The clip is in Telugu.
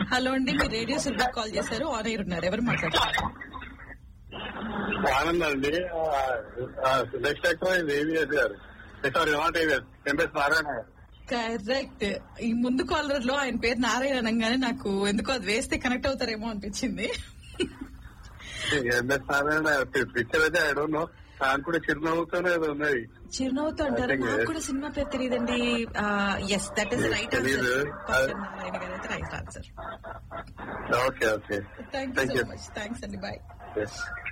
హలో అండి మీరు రేడియో సిల్వర్ కాల్ చేశారు ఆన్ ఎయిర్ ఉన్నారు ఎవరు మాట్లాడుతున్నారు ఆనంద్ అండి నెక్స్ట్ ఎక్కువ AVS garu sorry not AVS MS Narayana garu correct ఈ ముందు కాలర్ లో ఆయన పేరు నారాయణ అనగానే నాకు ఎందుకో అది వేస్తే కనెక్ట్ అవుతారేమో అనిపించింది ఎంఎస్ నారాయణ పిక్చర్ అయితే ఐ డోంట్ నో దాని కూడా చిరునవ్వుతోనే ఏదో ఉన్నది చిరునవ్వుతో అంటారు I think నాకు yes. కూడా సినిమా పేరు తెలియదండి yes that is Yes, right తెలీదు. ఆన్సర్ నారాయణ గారు అయితే right answer okay okay thank you Thank so you. Much thanks అండి బాయ్ Yes.